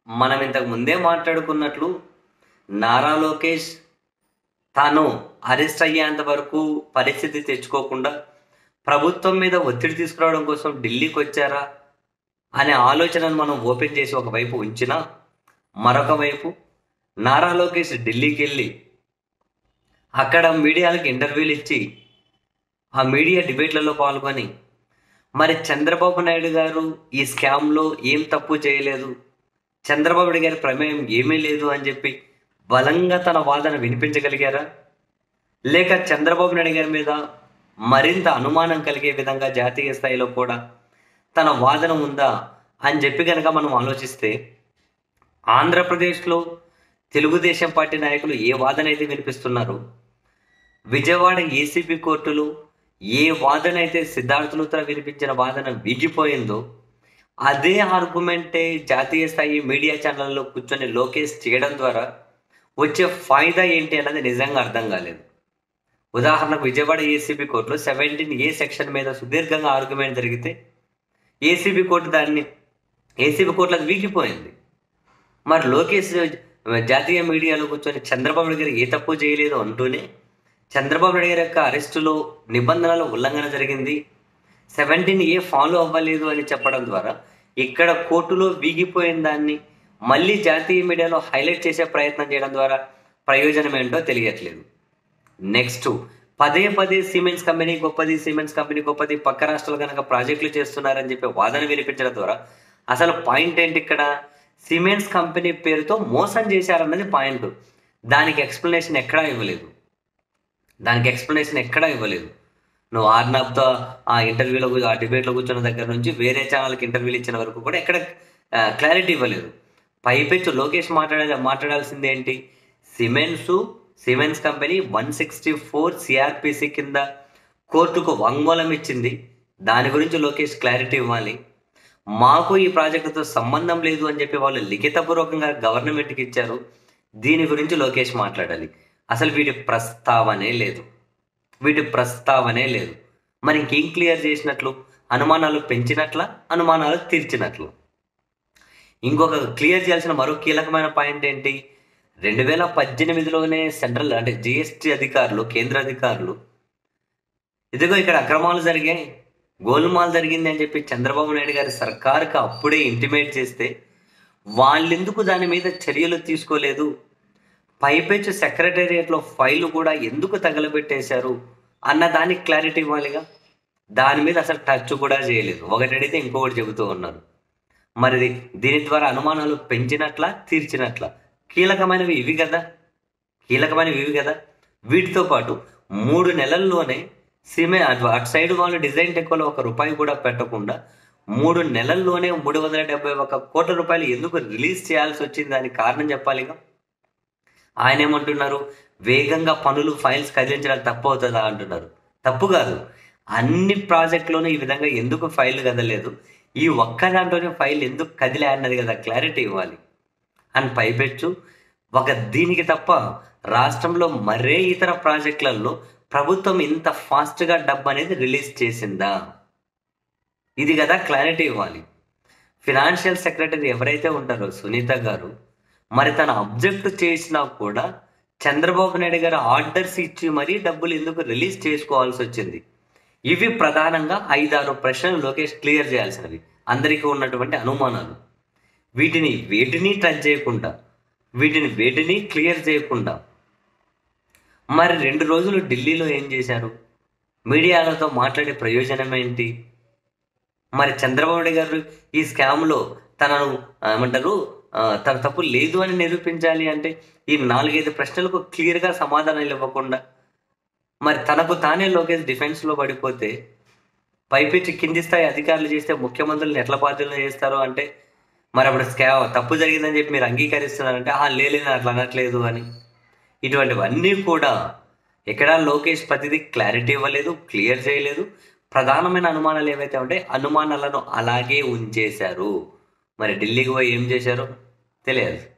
మనం ఇంతకు ముందే మాట్లాడుకున్నట్లు నారా లోకేష్ తాను అరెస్ట్ అయ్యేంత వరకు పరిస్థితి తెచ్చుకోకుండా ప్రభుత్వం మీద ఒత్తిడి తీసుకురావడం కోసం ఢిల్లీకి వచ్చారా అనే ఆలోచనను మనం ఓపెన్ చేసి ఒకవైపు ఉంచినా మరొక వైపు నారా లోకేష్ ఢిల్లీకి వెళ్ళి అక్కడ మీడియాలకు ఇంటర్వ్యూలు ఇచ్చి ఆ మీడియా డిబేట్లలో పాల్గొని మరి చంద్రబాబు నాయుడు గారు ఈ స్కామ్లో ఏం తప్పు చేయలేదు చంద్రబాబు నాయుడు గారి ప్రమేయం ఏమీ లేదు అని చెప్పి బలంగా తన వాదన వినిపించగలిగారా లేక చంద్రబాబు నాయుడు గారి మీద మరింత అనుమానం కలిగే విధంగా జాతీయ స్థాయిలో కూడా తన వాదన ఉందా అని చెప్పి కనుక మనం ఆలోచిస్తే ఆంధ్రప్రదేశ్లో తెలుగుదేశం పార్టీ నాయకులు ఏ వాదన అయితే వినిపిస్తున్నారు విజయవాడ ఏసీబీ కోర్టులో ఏ వాదన అయితే సిద్ధార్థ లూత్రా వినిపించిన వాదన విగిపోయిందో అదే ఆర్గ్యుమెంటే జాతీయ స్థాయి మీడియా ఛానళ్ళలో కూర్చొని లోకేష్ చేయడం ద్వారా వచ్చే ఫాయిదా ఏంటి అన్నది నిజంగా అర్థం కాలేదు ఉదాహరణకు విజయవాడ ఏసీబీ కోర్టులో సెవెంటీన్ ఏ సెక్షన్ మీద సుదీర్ఘంగా ఆర్గ్యుమెంట్ జరిగితే ఏసీబీ కోర్టు దాన్ని ఏసీబీ కోర్టులో అది వీగిపోయింది మరి లోకేష్ జాతీయ మీడియాలో కూర్చొని చంద్రబాబు నాయుడు గారు ఏ తప్పు చేయలేదు అంటూనే చంద్రబాబు నాయుడు గారి యొక్క అరెస్టులో నిబంధనల ఉల్లంఘన జరిగింది సెవెంటీన్ ఏ ఫాలో అవ్వలేదు అని చెప్పడం ద్వారా ఇక్కడ కోర్టులో వీగిపోయిన దాన్ని మళ్ళీ జాతీయ మీడియాలో హైలైట్ చేసే ప్రయత్నం చేయడం ద్వారా ప్రయోజనం ఏంటో తెలియట్లేదు నెక్స్ట్ పదే పదే సిమెంట్స్ కంపెనీ గొప్పది సిమెంట్స్ కంపెనీ గొప్పది పక్క రాష్ట్రాలు కనుక ప్రాజెక్టులు చేస్తున్నారని చెప్పి వాదన వినిపించడం ద్వారా అసలు పాయింట్ ఏంటి ఇక్కడ సిమెంట్స్ కంపెనీ పేరుతో మోసం చేశారన్నది పాయింట్ దానికి ఎక్స్ప్లెనేషన్ ఎక్కడా ఇవ్వలేదు దానికి ఎక్స్ప్లెనేషన్ ఎక్కడా ఇవ్వలేదు నువ్వు ఆర్నాబ్తో ఆ ఇంటర్వ్యూలో కూ- ఆ డిబేట్లో కూర్చున్న దగ్గర నుంచి వేరే ఛానల్కి ఇంటర్వ్యూలు ఇచ్చిన వరకు కూడా ఎక్కడ క్లారిటీ ఇవ్వలేదు పైపెచ్చు లోకేష్ మాట్లాడే మాట్లాడాల్సింది ఏంటి cements cements company one sixty four CrPC కింద కోర్టుకు వాంగ్మూలం ఇచ్చింది దాని గురించి లోకేష్ క్లారిటీ ఇవ్వాలి మాకు ఈ ప్రాజెక్టుతో సంబంధం లేదు అని చెప్పి వాళ్ళు లిఖితపూర్వకంగా గవర్నమెంట్కి ఇచ్చారు దీని గురించి లోకేష్ మాట్లాడాలి అసలు వీటి ప్రస్తావనే లేదు వీటి ప్రస్తావనే లేదు మరి ఇంకేం క్లియర్ చేసినట్లు అనుమానాలు పెంచినట్ల అనుమానాలు తీర్చినట్లు ఇంకొక క్లియర్ చేయాల్సిన మరో కీలకమైన పాయింట్ ఏంటి రెండు వేల పద్దెనిమిదిలోనే సెంట్రల్ అంటే జిఎస్టి అధికారులు కేంద్ర అధికారులు ఇదిగో ఇక్కడ అక్రమాలు జరిగాయి గోల్మాల్ జరిగింది అని చెప్పి చంద్రబాబు నాయుడు గారి సర్కార్కి అప్పుడే ఇంటిమేట్ చేస్తే వాళ్ళెందుకు దాని మీద చర్యలు తీసుకోలేదు పైపెచ్చు సెక్రటేరియట్లో ఫైలు కూడా ఎందుకు తగలబెట్టేశారు అన్న దానికి క్లారిటీ ఇవ్వాలిగా దాని మీద అసలు టచ్ కూడా చేయలేదు ఒకటి అడిగితే ఇంకొకటి చెబుతూ ఉన్నారు మరి ఇది- దీని ద్వారా అనుమానాలు పెంచినట్ల తీర్చినట్ల కీలకమైనవి ఇవి కదా కీలకమైనవి ఇవి కదా వీటితో పాటు మూడు నెలల్లోనే సిమే అటు అటు సైడ్ వాళ్ళు డిజైన్ టెక్కోలో ఒక రూపాయి కూడా పెట్టకుండా మూడు నెలల్లోనే మూడు వందల డెబ్బై ఒక కోట్ల రూపాయలు ఎందుకు రిలీజ్ చేయాల్సి వచ్చింది దానికి కారణం చెప్పాలిగా ఆయన ఏమంటున్నారు వేగంగా పనులు ఫైల్స్ కదిలించడం తప్పు అవుతుందా అంటున్నారు తప్పు కాదు అన్ని ప్రాజెక్టులోనూ ఈ విధంగా ఎందుకు ఫైల్ కదలేదు ఈ ఒక్క దాంట్లోనే ఫైల్ ఎందుకు కదిలే అన్నది కదా క్లారిటీ ఇవ్వాలి అని పైపెచ్చు ఒక దీనికి తప్ప రాష్ట్రంలో మరే ఇతర ప్రాజెక్టులలో ప్రభుత్వం ఇంత ఫాస్ట్గా డబ్బు అనేది రిలీజ్ చేసిందా ఇది కదా క్లారిటీ ఇవ్వాలి ఫినాన్షియల్ సెక్రటరీ ఎవరైతే ఉంటారో సునీత గారు మరి తన అబ్జెక్ట్ చేసినా కూడా చంద్రబాబు నాయుడు గారు ఆర్డర్స్ ఇచ్చి మరీ డబ్బులు ఎందుకు రిలీజ్ చేసుకోవాల్సి వచ్చింది ఇవి ప్రధానంగా ఐదారు ప్రశ్నలు లోకేష్ క్లియర్ చేయాల్సినవి అందరికీ ఉన్నటువంటి అనుమానాలు వీటిని వేటిని టచ్ చేయకుండా వీటిని వేటిని క్లియర్ చేయకుండా మరి రెండు రోజులు ఢిల్లీలో ఏం చేశారు మీడియాలతో మాట్లాడే ప్రయోజనం ఏంటి మరి చంద్రబాబు నాయుడు గారు ఈ స్కామ్లో తనను ఆ, ఏమంటారు ఆ, తన తప్పు లేదు అని నిరూపించాలి అంటే ఈ నాలుగైదు ప్రశ్నలకు క్లియర్గా సమాధానాలు ఇవ్వకుండా మరి తనకు తానే లోకేష్ డిఫెన్స్లో పడిపోతే పైపెచ్చి కింది స్థాయి అధికారులు చేస్తే ముఖ్యమంత్రులను ఎట్లా బాధ్యులను చేస్తారు అంటే మరి అప్పుడు స్కా తప్పు జరిగిందని చెప్పి మీరు అంగీకరిస్తున్నారంటే ఆ లేదు అట్లా అనట్లేదు అని ఇటువంటివన్నీ కూడా ఎక్కడా లోకేష్ ప్రతిదీ క్లారిటీ ఇవ్వలేదు క్లియర్ చేయలేదు ప్రధానమైన అనుమానాలు ఏవైతే ఉంటాయి అనుమానాలను అలాగే ఉంచేశారు మరి ఢిల్లీకి పోయి ఏం చేశారు తెలియదు